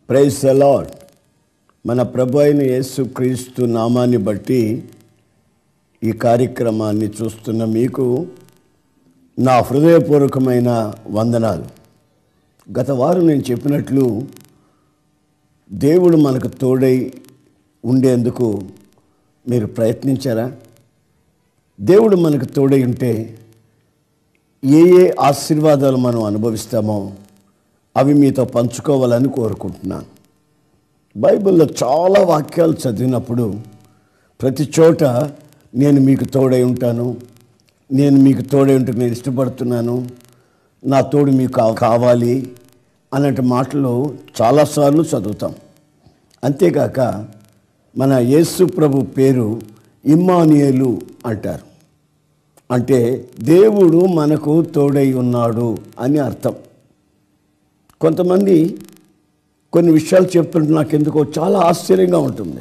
praise అలాడ్ మన ప్రభు అయిన యేసుక్రీస్తు నామాన్ని బట్టి ఈ కార్యక్రమాన్ని చూస్తున్న మీకు నా హృదయపూర్వకమైన వందనాలు గత వారం నేను చెప్పినట్లు దేవుడు మనకు తోడై ఉండేందుకు మీరు ప్రయత్నించారా దేవుడు మనకు తోడై ఉంటే ఏ ఏ ఆశీర్వాదాలు మనం అనుభవిస్తామో అవి మీతో పంచుకోవాలని కోరుకుంటున్నాను బైబిల్లో చాలా వాక్యాలు చదివినప్పుడు ప్రతి చోట నేను మీకు తోడై ఉంటాను నేను మీకు తోడై ఉంటే నేను ఇష్టపడుతున్నాను నా తోడు మీకు కా- కావాలి అన్నట్టు మాటలు చాలాసార్లు చదువుతాం అంతేకాక మన యేసు ప్రభు పేరు ఇమ్మానియలు అంటారు అంటే దేవుడు మనకు తోడై ఉన్నాడు అని అర్థం కొంతమంది కొన్ని విషయాలు చెప్తుంటే నాకు ఎందుకో చాలా ఆశ్చర్యంగా ఉంటుంది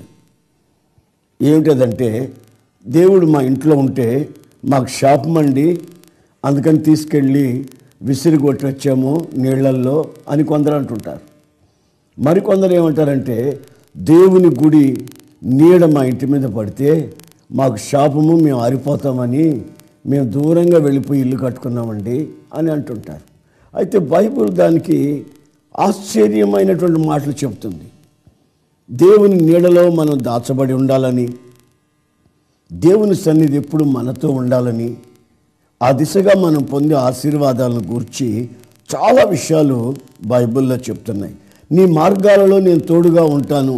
ఏమిటదంటే దేవుడు మా ఇంట్లో ఉంటే మాకు శాపం అండి అందుకని తీసుకెళ్ళి విసిరి కొట్టి వచ్చాము నీళ్ళల్లో అని కొందరు అంటుంటారు మరికొందరు ఏమంటారంటే దేవుని గుడి నీడ మా ఇంటి మీద పడితే మాకు శాపము మేము ఆరిపోతామని మేము దూరంగా వెళ్ళిపోయి ఇల్లు కట్టుకున్నామండి అని అంటుంటారు అయితే బైబిల్ దానికి ఆశ్చర్యమైనటువంటి మాటలు చెప్తుంది దేవుని నీడలో మనం దాచబడి ఉండాలని దేవుని సన్నిధి ఎప్పుడు మనతో ఉండాలని ఆ దిశగా మనం పొందే ఆశీర్వాదాలను గూర్చి చాలా విషయాలు బైబిల్లో చెప్తున్నాయి నీ మార్గాలలో నేను తోడుగా ఉంటాను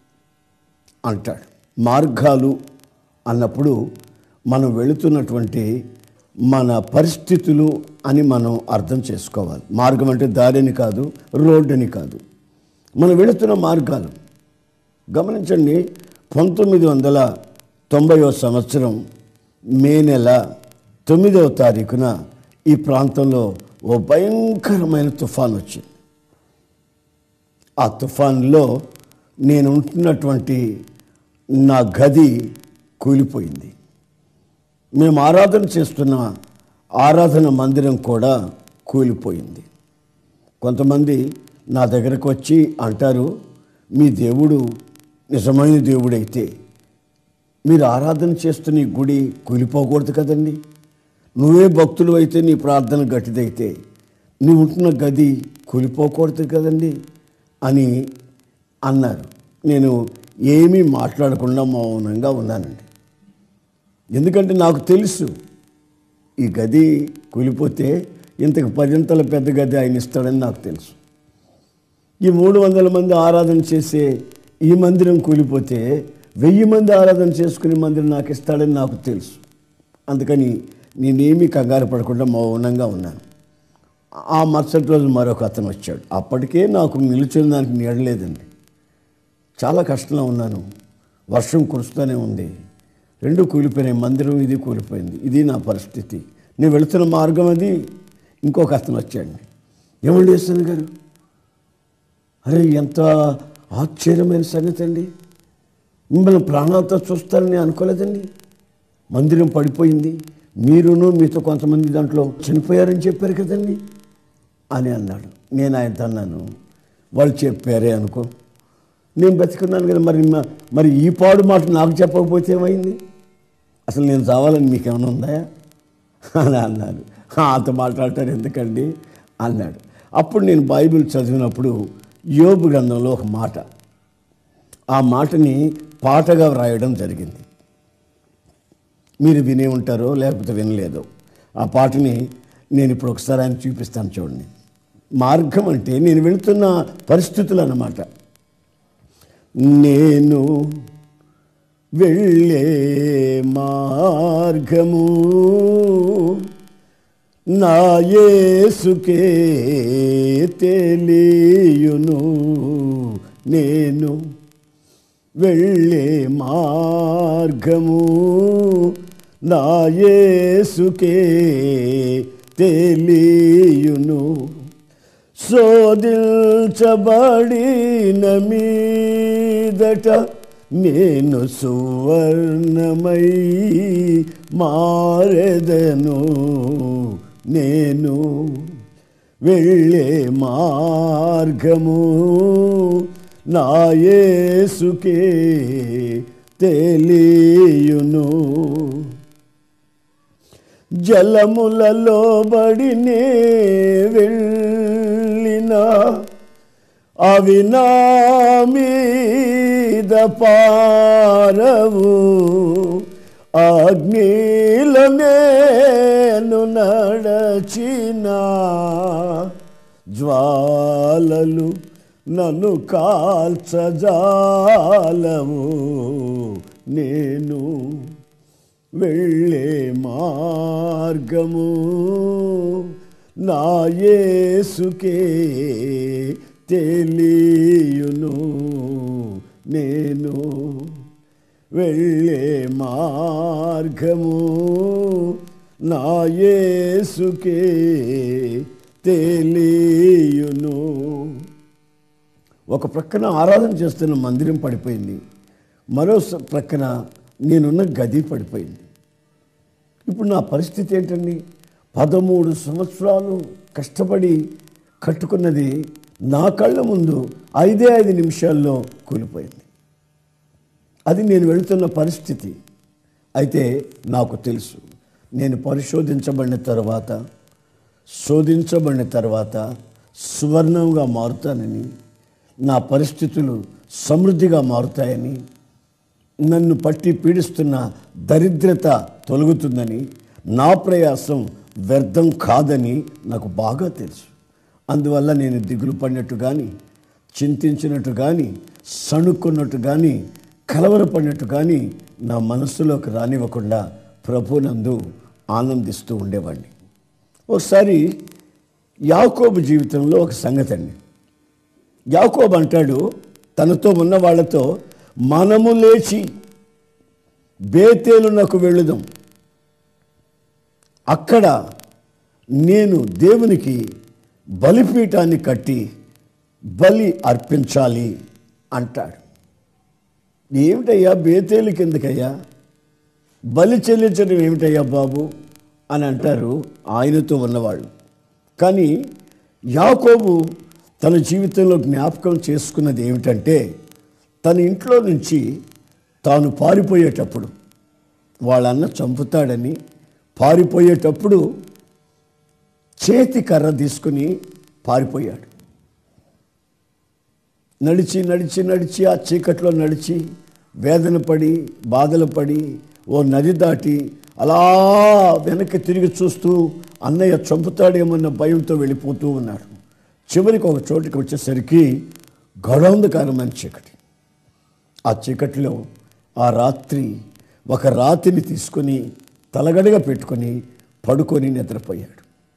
అంటాడు మార్గాలు అన్నప్పుడు మనం వెళుతున్నటువంటి మన పరిస్థితులు అని మనం అర్థం చేసుకోవాలి మార్గం అంటే దారిని కాదు రోడ్డుని కాదు మనం వెళుతున్న మార్గాలు గమనించండి పంతొమ్మిది వందల తొంభైవ సంవత్సరం మే నెల తొమ్మిదవ తారీఖున ఈ ప్రాంతంలో ఓ భయంకరమైన తుఫాన్ వచ్చింది ఆ తుఫాన్లో నేను ఉంటున్నటువంటి నా గది కూలిపోయింది మేము ఆరాధన చేస్తున్న ఆరాధన మందిరం కూడా కూలిపోయింది కొంతమంది నా దగ్గరకు వచ్చి అంటారు మీ దేవుడు నిజమైన దేవుడైతే మీరు ఆరాధన చేస్తున్న ఈ గుడి కూలిపోకూడదు కదండి నువ్వే భక్తులు అయితే నీ ప్రార్థన గట్టిదైతే నువ్వు ఉంటున్న గది కూలిపోకూడదు కదండి అని అన్నారు నేను ఏమీ మాట్లాడకుండా మౌనంగా ఉన్నానండి ఎందుకంటే నాకు తెలుసు ఈ గది కూలిపోతే ఇంతకు పర్యంతల పెద్ద గది ఆయన ఇస్తాడని నాకు తెలుసు ఈ మూడు వందల మంది ఆరాధన చేసే ఈ మందిరం కూలిపోతే వెయ్యి మంది ఆరాధన చేసుకునే మందిరం నాకు ఇస్తాడని నాకు తెలుసు అందుకని నేనేమీ కంగారు పడకుండా మౌనంగా ఉన్నాను ఆ మరుసటి రోజు మరొక అతను వచ్చాడు అప్పటికే నాకు నిలుచున్న దానికి నీడలేదండి చాలా కష్టంలో ఉన్నాను వర్షం కురుస్తూనే ఉంది రెండు కూలిపోయినాయి మందిరం ఇది కూలిపోయింది ఇది నా పరిస్థితి నేను వెళుతున్న మార్గం అది ఇంకొక అతను వచ్చాడు ఏమండి వేస్తాను గారు అరే ఎంత ఆశ్చర్యమైన సంగతి అండి మిమ్మల్ని ప్రాణాలతో చూస్తారని అనుకోలేదండి మందిరం పడిపోయింది మీరును మీతో కొంతమంది దాంట్లో చనిపోయారని చెప్పారు కదండి అని అన్నాడు నేను ఆయనతో అన్నాను వాళ్ళు చెప్పారే అనుకో నేను బతికున్నాను కదా మరి మ- మరి ఈ పాడు మాట నాకు చెప్పకపోతే ఏమైంది అసలు నేను చావాలని మీకేమైనా ఉందా అని అన్నాడు "ఆ, అంత మాట్లాడతారు ఎందుకండి అన్నాడు అప్పుడు నేను బైబిల్ చదివినప్పుడు యోబు గ్రంథంలో ఒక మాట ఆ మాటని పాటగా వ్రాయడం జరిగింది మీరు వినే ఉంటారో లేకపోతే వినలేదో ఆ పాటని నేను ఇప్పుడు ఒకసారి ఆయన చూపిస్తాను చూడండి మార్గం అంటే నేను వెళుతున్న పరిస్థితులు అన్నమాట నేను వెళ్ళే మార్గము నా యేసుకే తెలియును నేను వెళ్ళే మార్గము నా యేసుకే తెలియును శోధించబడిన మీదట నేను సువర్ణమై మారెదను నేను వెళ్ళే మార్గము నా యేసుకే తెలియును జలములలో బడినే వెళ్ళిన అవి నా మీద పారవు అగ్నిల నేను నడచిన జ్వాలలు నన్ను కాల్చజాలవు నేను వెళ్ళే మార్గము నా యేసుకే తెలియును నేను వెళ్ళే మార్గము నా యేసుకే తెలియును ఒక ప్రక్కన ఆరాధన చేస్తున్న మందిరం పడిపోయింది మరో స- ప్రక్కన నేనున్న గది పడిపోయింది ఇప్పుడు నా పరిస్థితి ఏంటండి పదమూడు సంవత్సరాలు కష్టపడి కట్టుకున్నది నా కళ్ళ ముందు ఐదే ఐదు నిమిషాల్లో కూలిపోయింది అది నేను వెళుతున్న పరిస్థితి అయితే నాకు తెలుసు నేను పరిశోధించబడిన తర్వాత శోధించబడిన తర్వాత సువర్ణంగా మారుతానని నా పరిస్థితులు సమృద్ధిగా మారుతాయని నన్ను పట్టి పీడిస్తున్న దరిద్రత తొలగుతుందని నా ప్రయాసం వ్యర్థం కాదని నాకు బాగా తెలుసు అందువల్ల నేను దిగులు పడినట్టు కానీ చింతించినట్టు కానీ సణుక్కున్నట్టు కానీ కలవరపడినట్టు కానీ నా మనస్సులోకి రానివ్వకుండా ప్రభునందు ఆనందిస్తూ ఉండేవాడిని ఒకసారి యాకోబు జీవితంలో ఒక సంగతి అండి యాకోబు అంటాడు తనతో ఉన్న వాళ్ళతో మనము లేచి బేతేలునకు వెళ్ళుదాం అక్కడ నేను దేవునికి బలిపీఠాన్ని కట్టి బలి అర్పించాలి అంటాడు ఏమిటయ్యా బేతేలు కిందకయ్యా బలి చెల్లించడం ఏమిటయ్యా బాబు అని అంటారు ఆయనతో ఉన్నవాళ్ళు కానీ యాకోబు తన జీవితంలో జ్ఞాపకం చేసుకున్నది ఏమిటంటే తన ఇంట్లో నుంచి తాను పారిపోయేటప్పుడు వాళ్ళన్న చంపుతాడని పారిపోయేటప్పుడు చేతి కర్ర తీసుకుని పారిపోయాడు నడిచి నడిచి నడిచి ఆ చీకట్లో నడిచి వేదన పడి బాధలు పడి ఓ నది దాటి అలా వెనక్కి తిరిగి చూస్తూ అన్నయ్య చంపుతాడేమన్న భయంతో వెళ్ళిపోతూ ఉన్నాడు చివరికి ఒక చోటుకి వచ్చేసరికి గడౌంధకారమైన చీకటి ఆ చీకటిలో ఆ రాత్రి ఒక రాతిని తీసుకొని తలగడగా పెట్టుకొని పడుకొని నిద్రపోయాడు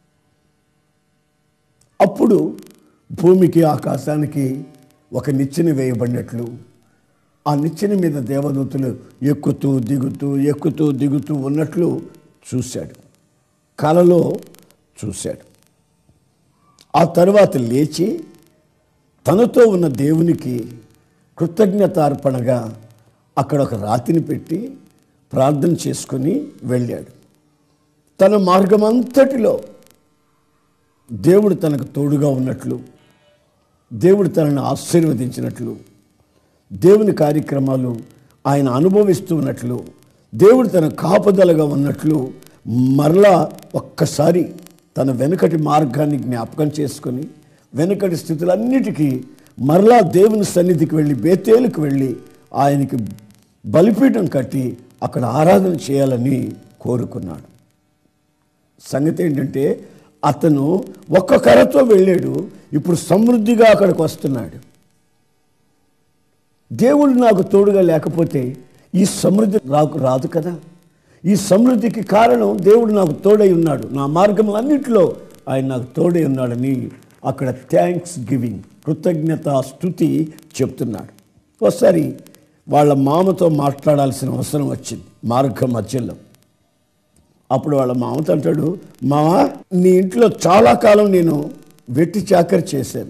అప్పుడు భూమికి ఆకాశానికి ఒక నిచ్చెన వేయబడినట్లు ఆ నిచ్చెన మీద దేవదూతలు ఎక్కుతూ దిగుతూ ఎక్కుతూ దిగుతూ ఉన్నట్లు చూశాడు కలలో చూశాడు ఆ తర్వాత లేచి తనతో ఉన్న దేవునికి కృతజ్ఞతార్పణగా అక్కడ ఒక రాతిని పెట్టి ప్రార్థన చేసుకొని వెళ్ళాడు తన మార్గమంతటిలో దేవుడు తనకు తోడుగా ఉన్నట్లు దేవుడు తనను ఆశీర్వదించినట్లు దేవుని కార్యక్రమాలు ఆయన అనుభవిస్తూ ఉన్నట్లు దేవుడు తన కాపుదలగా ఉన్నట్లు మరలా ఒక్కసారి తన వెనుకటి మార్గాన్ని జ్ఞాపకం చేసుకొని వెనుకటి స్థితులన్నిటికీ మరలా దేవుని సన్నిధికి వెళ్ళి బేతేలుకు వెళ్ళి ఆయనకి బలిపీఠం కట్టి అక్కడ ఆరాధన చేయాలని కోరుకున్నాడు సంగతి ఏంటంటే అతను ఒక్క కర్రతో వెళ్ళాడు ఇప్పుడు సమృద్ధిగా అక్కడికి వస్తున్నాడు దేవుడు నాకు తోడుగా లేకపోతే ఈ సమృద్ధి నాకు రాదు కదా ఈ సమృద్ధికి కారణం దేవుడు నాకు తోడై ఉన్నాడు నా మార్గములన్నింటిలో ఆయన నాకు తోడై ఉన్నాడని అక్కడ థ్యాంక్స్ గివింగ్ కృతజ్ఞత స్థుతి చెప్తున్నాడు ఒకసారి వాళ్ళ మామతో మాట్లాడాల్సిన అవసరం వచ్చింది మార్గం మధ్యలో అప్పుడు వాళ్ళ మామతో అంటాడు మామ నీ ఇంట్లో చాలా కాలం నేను వెట్టి చాకరి చేశాను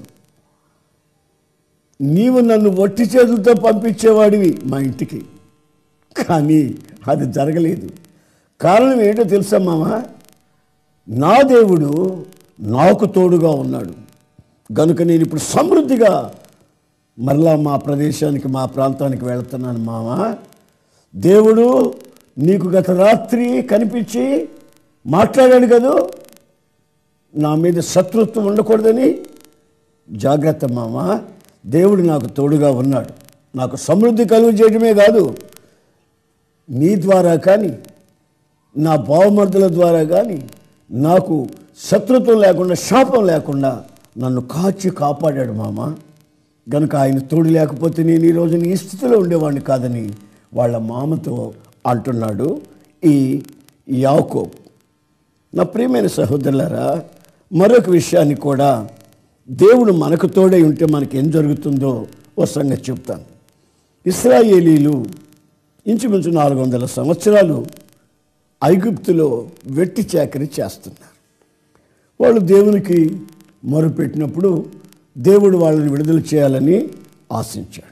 నీవు నన్ను ఒట్టి చేతులతో పంపించేవాడివి మా ఇంటికి కానీ అది జరగలేదు కారణం ఏంటో తెలుసా మామ నా దేవుడు నాకు తోడుగా ఉన్నాడు గనుక నేను ఇప్పుడు సమృద్ధిగా మరలా మా ప్రదేశానికి మా ప్రాంతానికి వెళుతున్నాను మామ దేవుడు నీకు గత రాత్రి కనిపించి మాట్లాడాడు కదూ నా మీద శత్రుత్వం ఉండకూడదని జాగ్రత్త మామ దేవుడు నాకు తోడుగా ఉన్నాడు నాకు సమృద్ధి కలుగు చేయడమే కాదు నీ ద్వారా కానీ నా బావమర్దుల ద్వారా కానీ నాకు శత్రుత్వం లేకుండా శాపం లేకుండా నన్ను కాచి కాపాడాడు మామ గనుక ఆయన తోడు లేకపోతే నేను ఈరోజు నీ స్థితిలో ఉండేవాడిని కాదని వాళ్ళ మామతో అంటున్నాడు ఈ యాకో నా ప్రియమైన సహోదరులారా మరొక విషయాన్ని కూడా దేవుడు మనకు తోడై ఉంటే మనకి ఏం జరుగుతుందో ఓ సంగతి చెప్తాను ఇస్రాయేలీలు ఇంచుమించు నాలుగు వందల సంవత్సరాలు ఐగుప్తులో వెట్టి చాకరీ చేస్తున్నారు వాళ్ళు దేవునికి మొరుపెట్టినప్పుడు దేవుడు వాళ్ళని విడుదల చేయాలని ఆశించాడు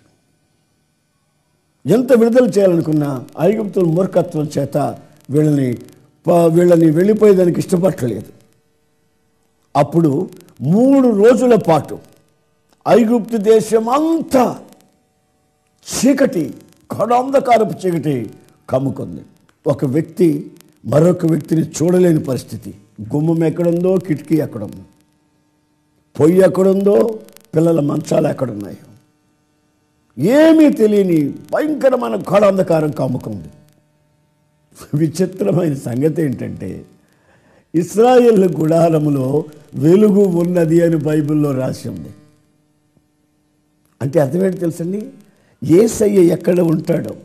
ఎంత విడుదల చేయాలనుకున్నా ఐగుప్తుల మూర్ఖత్వం చేత వీళ్ళని ప- వీళ్ళని వెళ్ళిపోయేదానికి ఇష్టపడలేదు అప్పుడు మూడు రోజుల పాటు ఐగుప్తు దేశం అంతా చీకటి కడాంధకారపు చీకటి కమ్ముకుంది ఒక వ్యక్తి మరొక వ్యక్తిని చూడలేని పరిస్థితి గుమ్మం ఎక్కడుందో కిటికీ ఎక్కడుందో పొయ్యి ఎక్కడుందో పిల్లల మంచాలు ఎక్కడున్నాయో ఏమీ తెలియని భయంకరమైన గాఢాంధకారం కమ్ముకుంది విచిత్రమైన సంగతి ఏంటంటే ఇస్రాయేల్ గుడారములో వెలుగు ఉన్నది అని బైబిల్లో రాసి ఉంది అంటే అర్థమేంటి తెలుసండి ఏసయ్య ఎక్కడ ఉంటాడో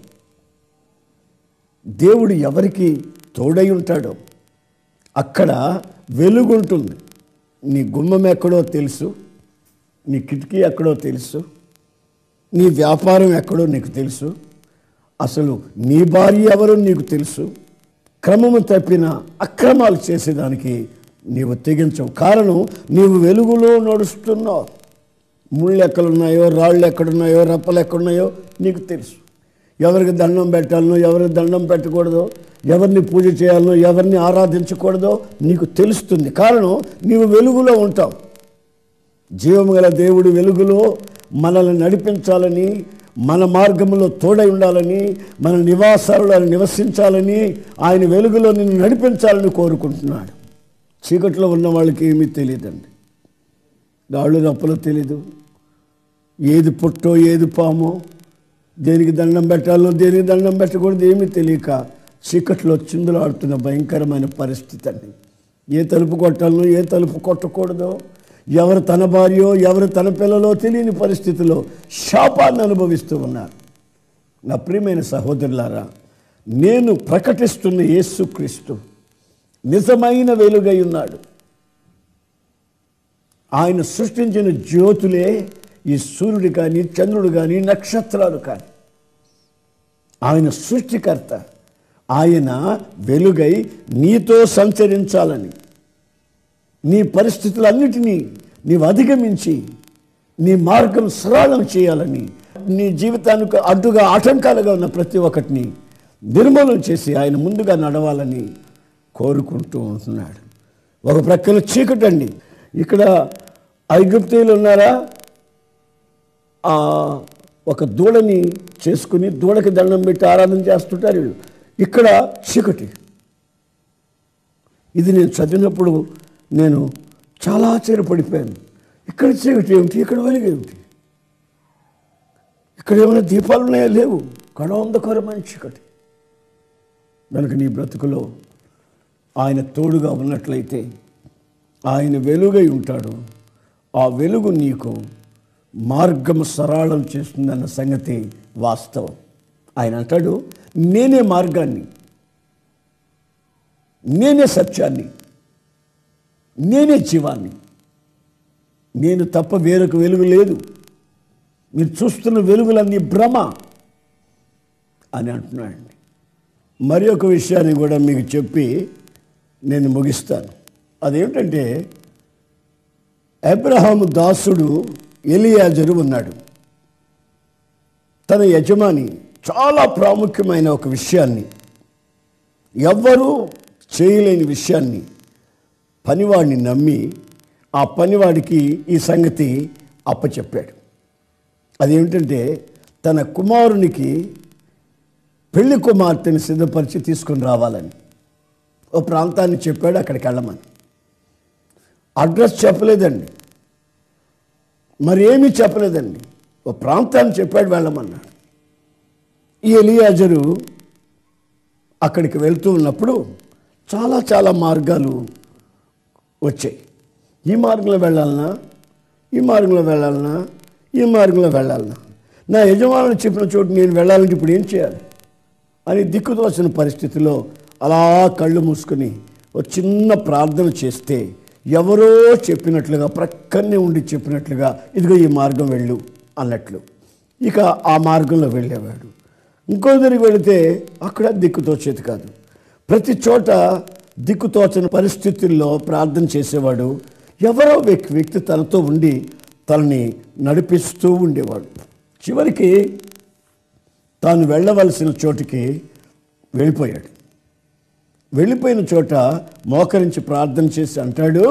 దేవుడు ఎవరికి తోడై ఉంటాడో అక్కడ వెలుగు ఉంటుంది నీ గుమ్మం ఎక్కడో తెలుసు నీ కిటికీ ఎక్కడో తెలుసు నీ వ్యాపారం ఎక్కడో నీకు తెలుసు అసలు నీ భార్య ఎవరో నీకు తెలుసు క్రమము తప్పిన అక్రమాలు చేసేదానికి నీవు తెగించవు కారణం నీవు వెలుగులో నడుస్తున్నావు ముళ్ళు ఎక్కడున్నాయో రాళ్ళు ఎక్కడున్నాయో రప్పలు ఎక్కడున్నాయో నీకు తెలుసు ఎవరికి దండం పెట్టాలనో ఎవరికి దండం పెట్టకూడదో ఎవరిని పూజ చేయాలనో ఎవరిని ఆరాధించకూడదో నీకు తెలుస్తుంది కారణం నీవు వెలుగులో ఉంటావు జీవము గల దేవుడు వెలుగులో మనల్ని నడిపించాలని మన మార్గంలో తోడై ఉండాలని మన నివాసాలలో ఆయన నివసించాలని ఆయన వెలుగులో నిన్ను నడిపించాలని కోరుకుంటున్నాడు చీకట్లో ఉన్న వాళ్ళకి ఏమీ తెలియదండి రాళ్ళు రప్పలో తెలీదు ఏది పుట్టో ఏది పామో దేనికి దండం పెట్టాలో దేనికి దండం పెట్టకూడదు ఏమీ తెలియక చీకట్లో చిందులాడుతున్న భయంకరమైన పరిస్థితి అండి ఏ తలుపు కొట్టాలనో ఏ తలుపు కొట్టకూడదో ఎవరు తన భార్యో ఎవరు తన పిల్లలో తెలియని పరిస్థితిలో శాపాన్ని అనుభవిస్తూ ఉన్నారు నా ప్రియమైన సహోదరులారా నేను ప్రకటిస్తున్న యేసుక్రీస్తు నిజమైన వెలుగై ఉన్నాడు ఆయన సృష్టించిన జ్యోతులే ఈ సూర్యుడు కానీ చంద్రుడు కానీ నక్షత్రాలు కానీ ఆయన సృష్టికర్త ఆయన వెలుగై నీతో సంచరించాలని నీ పరిస్థితులన్నిటినీ నీవు అధిగమించి నీ మార్గం సరళం చేయాలని నీ జీవితానికి అడ్డుగా ఆటంకాలుగా ఉన్న ప్రతి ఒక్కటిని నిర్మూలన చేసి ఆయన ముందుగా నడవాలని కోరుకుంటూ ఉంటున్నాడు ఒక ప్రక్కన చీకటండి ఇక్కడ ఐగుప్తీయులు ఉన్నారా ఆ ఒక దూడని చేసుకుని దూడకి దండం పెట్టి ఆరాధన చేస్తుంటారు వీళ్ళు ఇక్కడ చీకటి ఇది నేను చదివినప్పుడు నేను చాలా ఆశ్చర్యపడిపోయాను ఇక్కడ చీకటి ఏమిటి ఇక్కడ వెలుగు ఏమిటి ఇక్కడ ఏమైనా దీపాలు ఉన్నాయా లేవు కడవందకరమైన చీకటి కనుక నీ బ్రతుకులో ఆయన తోడుగా ఉన్నట్లయితే ఆయన వెలుగై ఉంటాడు ఆ వెలుగు నీకు మార్గం సరళం చేస్తుందన్న సంగతి వాస్తవం ఆయన అంటాడు నేనే మార్గాన్ని నేనే సత్యాన్ని నేనే జీవాన్ని నేను తప్ప వేరొక వెలుగు లేదు మీరు చూస్తున్న వెలుగులన్నీ భ్రమ అని అంటున్నాడండి మరి ఒక విషయాన్ని కూడా మీకు చెప్పి నేను ముగిస్తాను అదేమిటంటే అబ్రహాము దాసుడు ఎలియాజరు ఉన్నాడు తన యజమాని చాలా ప్రాముఖ్యమైన ఒక విషయాన్ని ఎవ్వరూ చేయలేని విషయాన్ని పనివాడిని నమ్మి ఆ పనివాడికి ఈ సంగతి అప్పచెప్పాడు అదేమిటంటే తన కుమారునికి పెళ్లి కుమార్తెని సిద్ధపరిచి తీసుకొని రావాలని ఓ ప్రాంతాన్ని చెప్పాడు అక్కడికి వెళ్ళమని అడ్రస్ చెప్పలేదండి మరి ఏమీ చెప్పలేదండి ఓ ప్రాంతాన్ని చెప్పాడు వెళ్ళమన్నాడు ఈ ఎలియాజరు అక్కడికి వెళ్తూ ఉన్నప్పుడు చాలా చాలా మార్గాలు వచ్చాయి ఈ మార్గంలో వెళ్ళాలనా ఈ మార్గంలో వెళ్ళాలనా ఈ మార్గంలో వెళ్ళాలనా నా యజమానులు చెప్పిన చోటు నేను వెళ్ళాలంటే ఇప్పుడు ఏం చేయాలి అని దిక్కుతోచిన పరిస్థితిలో అలా కళ్ళు మూసుకొని ఒక చిన్న ప్రార్థన చేస్తే ఎవరో చెప్పినట్లుగా ప్రక్కనే ఉండి చెప్పినట్లుగా ఇదిగో ఈ మార్గం వెళ్ళు అన్నట్లు ఇక ఆ మార్గంలో వెళ్ళేవాడు ఇంకో దగ్గరికి వెళితే అక్కడ దిక్కుతోచేది కాదు ప్రతి చోట దిక్కుతోచని పరిస్థితుల్లో ప్రార్థన చేసేవాడు ఎవరో వ్యక్తి వ్యక్తి తనతో ఉండి తనని నడిపిస్తూ ఉండేవాడు చివరికి తాను వెళ్ళవలసిన చోటికి వెళ్ళిపోయాడు వెళ్ళిపోయిన చోట మోకరించి ప్రార్థన చేసి అంటాడు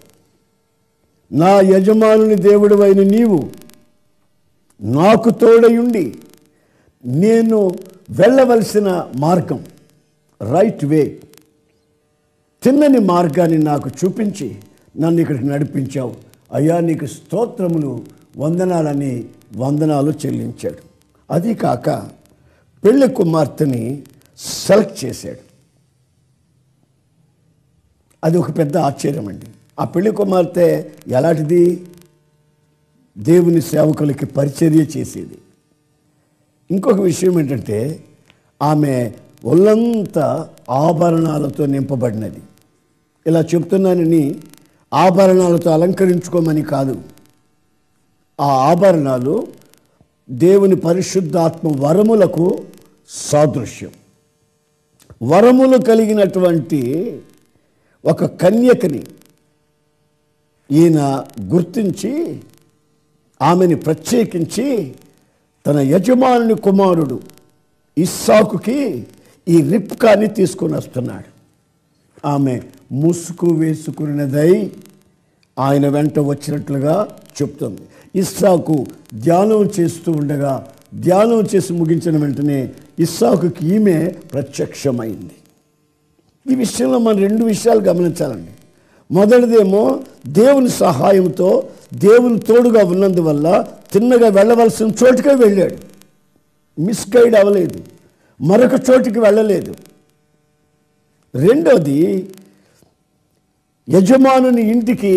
నా యజమానుని దేవుడు అయిన నీవు నాకు తోడయుండి నేను వెళ్ళవలసిన మార్గం రైట్ వే తిన్నని మార్గాన్ని నాకు చూపించి నన్ను ఇక్కడికి నడిపించావు అయ్యా నీకు స్తోత్రములు వందనాలని వందనాలు చెల్లించాడు అది కాక పెళ్లి కుమార్తెని సెలెక్ట్ చేశాడు అది ఒక పెద్ద ఆశ్చర్యం అండి ఆ పెళ్లి కుమార్తె ఎలాంటిది దేవుని సేవకులకి పరిచర్య చేసేది ఇంకొక విషయం ఏంటంటే ఆమె ఒళ్ళంతా ఆభరణాలతో నింపబడినది ఇలా చెప్తున్నానని ఆభరణాలతో అలంకరించుకోమని కాదు ఆ ఆభరణాలు దేవుని పరిశుద్ధాత్మ వరములకు సాదృశ్యం వరములు కలిగినటువంటి ఒక కన్యకని ఈయన గుర్తించి ఆమెని ప్రత్యేకించి తన యజమానుని కుమారుడు ఇస్సాకుకి ఈ రిప్కాని తీసుకొని వస్తున్నాడు ఆమె ముసుగు వేసుకున్నదై ఆయన వెంట వచ్చినట్లుగా చెప్తుంది ఇస్సాకు ధ్యానం చేస్తూ ఉండగా ధ్యానం చేసి ముగించిన వెంటనే ఇస్సాకుకి ఈమె ప్రత్యక్షమైంది ఈ విషయంలో మనం రెండు విషయాలు గమనించాలండి మొదటిదేమో దేవుని సహాయంతో దేవుని తోడుగా ఉన్నందువల్ల తిన్నగా వెళ్ళవలసిన చోటుకే వెళ్ళాడు మిస్గైడ్ అవ్వలేదు మరొక చోటికి వెళ్ళలేదు రెండోది యజమానుని ఇంటికి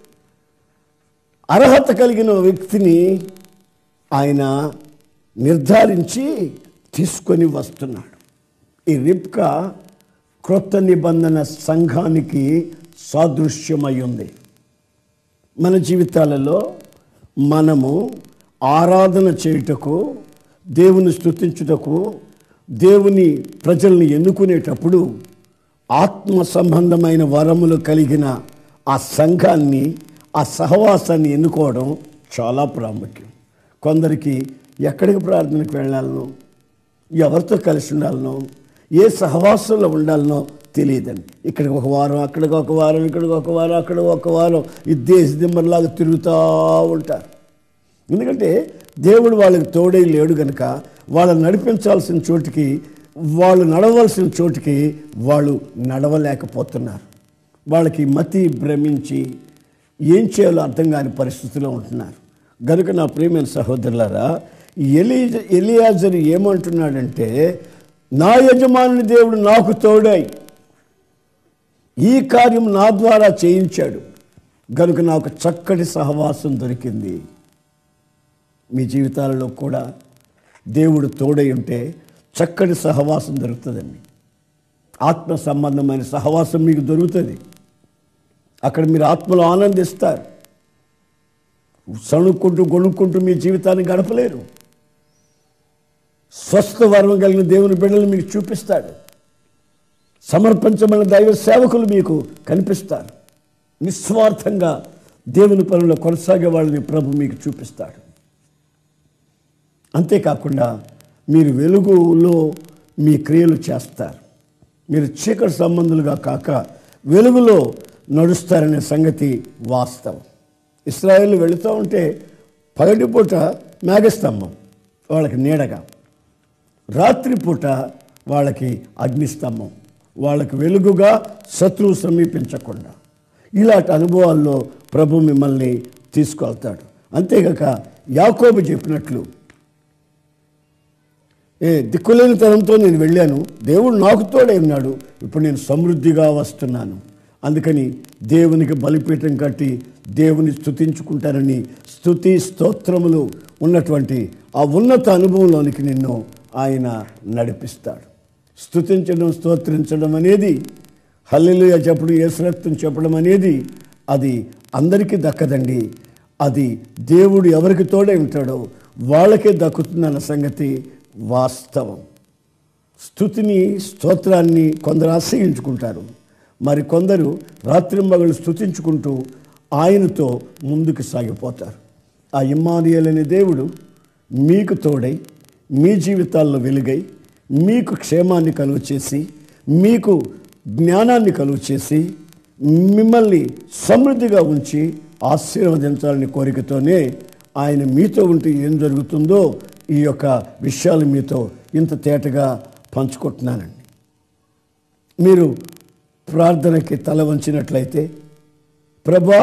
అర్హత కలిగిన వ్యక్తిని ఆయన నిర్ధారించి తీసుకొని వస్తున్నాడు ఈ రిప్కా క్రొత్త నిబంధన సంఘానికి సాదృశ్యమై ఉంది మన జీవితాలలో మనము ఆరాధన చేయుటకు దేవుని స్తుతించుటకు దేవుని ప్రజల్ని ఎన్నుకునేటప్పుడు ఆత్మ సంబంధమైన వరములు కలిగిన ఆ సంఘాన్ని ఆ సహవాసాన్ని ఎన్నుకోవడం చాలా ప్రాముఖ్యం కొందరికి ఎక్కడికి ప్రార్థనకు వెళ్ళాలనో ఎవరితో కలిసి ఉండాలనో ఏ సహవాసంలో ఉండాలనో తెలియదండి ఇక్కడికి ఒక వారం అక్కడికి ఒక వారం ఇక్కడికి ఒక వారం అక్కడ ఒక వారం ఈ దేశ దిమ్మలాగా తిరుగుతూ ఉంటారు ఎందుకంటే దేవుడు వాళ్ళకి తోడై లేడు గనుక వాళ్ళని నడిపించాల్సిన చోటికి వాళ్ళు నడవలసిన చోటికి వాళ్ళు నడవలేకపోతున్నారు వాళ్ళకి మతి భ్రమించి ఏం చేయాలో అర్థం కాని పరిస్థితిలో ఉంటున్నారు గనుక నా ప్రియమైన సహోదరులారా ఎలి ఎలియాజరు ఏమంటున్నాడంటే నా యజమానుని దేవుడు నాకు తోడై ఈ కార్యం నా ద్వారా చేయించాడు గనుక నాకు చక్కటి సహవాసం దొరికింది మీ జీవితాలలో కూడా దేవుడు తోడై ఉంటే చక్కటి సహవాసం దొరుకుతుందండి ఆత్మ సంబంధమైన సహవాసం మీకు దొరుకుతుంది అక్కడ మీరు ఆత్మలో ఆనందిస్తారు సణుక్కుంటూ గొణుక్కుంటూ మీ జీవితాన్ని గడపలేరు స్వస్థ వరం కలిగిన దేవుని బిడ్డలు మీకు చూపిస్తాడు సమర్పించబడిన దైవ సేవకులు మీకు కనిపిస్తారు నిస్వార్థంగా దేవుని పనుల్లో కొనసాగే వాళ్ళని ప్రభు మీకు చూపిస్తాడు అంతేకాకుండా మీరు వెలుగులో మీ క్రియలు చేస్తారు మీరు చీకటి సంబంధులుగా కాక వెలుగులో నడుస్తారనే సంగతి వాస్తవం ఇస్రాయేల్ వెళుతూ ఉంటే పగటిపూట మేఘస్తంభం వాళ్ళకి నీడగా రాత్రిపూట వాళ్ళకి అగ్నిస్తంభం వాళ్ళకి వెలుగుగా శత్రువు సమీపించకుండా ఇలాంటి అనుభవాల్లో ప్రభు మిమ్మల్ని తీసుకెళ్తాడు అంతేగాక యాకోబు చెప్పినట్లు ఏ దిక్కులేని తరంతో నేను వెళ్ళాను దేవుడు నాకు తోడే ఉన్నాడు ఇప్పుడు నేను సమృద్ధిగా వస్తున్నాను అందుకని దేవునికి బలిపీఠం కట్టి దేవుని స్తుతించుకుంటారని స్తుతి స్తోత్రములు ఉన్నటువంటి ఆ ఉన్నత అనుభవంలోనికి నిన్ను ఆయన నడిపిస్తాడు స్తుతించడం స్తోత్రించడం అనేది హల్లెలూయ చెప్పడం ఏసురక్తం చెప్పడం అనేది అది అందరికీ దక్కదండి అది దేవుడు ఎవరికి తోడే ఉంటాడో వాళ్ళకే దక్కుతుందన్న సంగతి వాస్తవం స్థుతిని స్తోత్రాన్ని కొందరు ఆశ్రయించుకుంటారు మరి కొందరు రాత్రింబగలు స్థుతించుకుంటూ ఆయనతో ముందుకు సాగిపోతారు ఆ ఇమ్మానియల్ అనే దేవుడు మీకు తోడై మీ జీవితాల్లో వెలుగై మీకు క్షేమాన్ని కలుగు చేసి మీకు జ్ఞానాన్ని కలుగు చేసి మిమ్మల్ని సమృద్ధిగా ఉంచి ఆశీర్వదించాలని కోరికతోనే ఆయన మీతో ఉంటే ఏం జరుగుతుందో ఈ యొక్క విషయాలు మీతో ఇంత తేటగా పంచుకుంటున్నానండి మీరు ప్రార్థనకి తల వంచినట్లయితే ప్రభా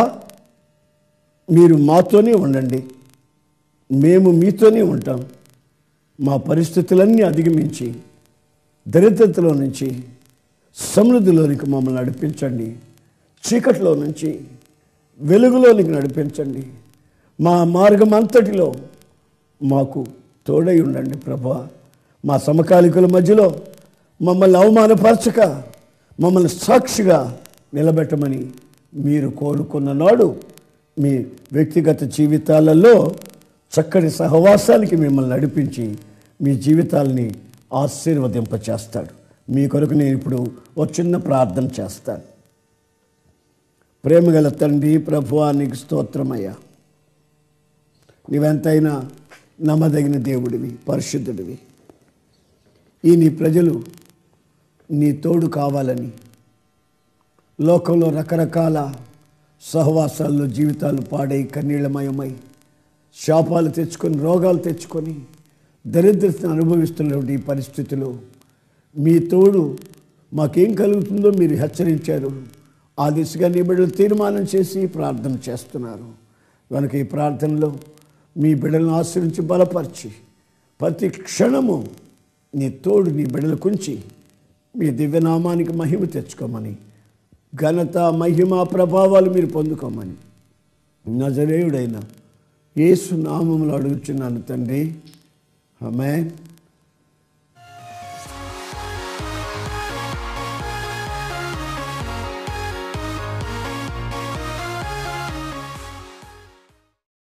మీరు మాతోనే ఉండండి మేము మీతోనే ఉంటాం మా పరిస్థితులన్నీ అధిగమించి దరిద్రతలో నుంచి సమృద్ధిలోనికి మమ్మల్ని నడిపించండి చీకట్లో నుంచి వెలుగులోనికి నడిపించండి మా మార్గం అంతటిలో మాకు తోడై ఉండండి ప్రభా మా సమకాలికుల మధ్యలో మమ్మల్ని అవమానపరచక మమ్మల్ని సాక్షిగా నిలబెట్టమని మీరు కోరుకున్న నాడు మీ వ్యక్తిగత జీవితాలలో చక్కటి సహవాసానికి మిమ్మల్ని నడిపించి మీ జీవితాల్ని ఆశీర్వదింపచేస్తాడు మీ కొరకు నేను ఇప్పుడు ఒక చిన్న ప్రార్థన చేస్తాను ప్రేమగల తండ్రి ప్రభువా నీకు స్తోత్రమయ్యా నీవెంతైనా నమ్మదగిన దేవుడివి పరిశుద్ధుడివి ఈ నీ ప్రజలు నీ తోడు కావాలని లోకంలో రకరకాల సహవాసాల్లో జీవితాలు పాడై కన్నీళ్లమయమై శాపాలు తెచ్చుకొని రోగాలు తెచ్చుకొని దరిద్రతను అనుభవిస్తున్నటువంటి ఈ పరిస్థితిలో మీ తోడు మాకేం కలుగుతుందో మీరు హెచ్చరించారు ఆ దిశగా నీ బిడ్డలు తీర్మానం చేసి ప్రార్థన చేస్తున్నారు కనుక ఈ ప్రార్థనలో మీ బిడ్డలను ఆశ్రయించి బలపరిచి ప్రతి క్షణము నీ తోడు నీ బిడ్డలు కుంచి మీ దివ్యనామానికి మహిమ తెచ్చుకోమని ఘనత మహిమ ప్రభావాలు మీరు పొందుకోమని నజరేయుడైన యేసు నామములు అడుగుచున్నాను తండ్రి ఆమె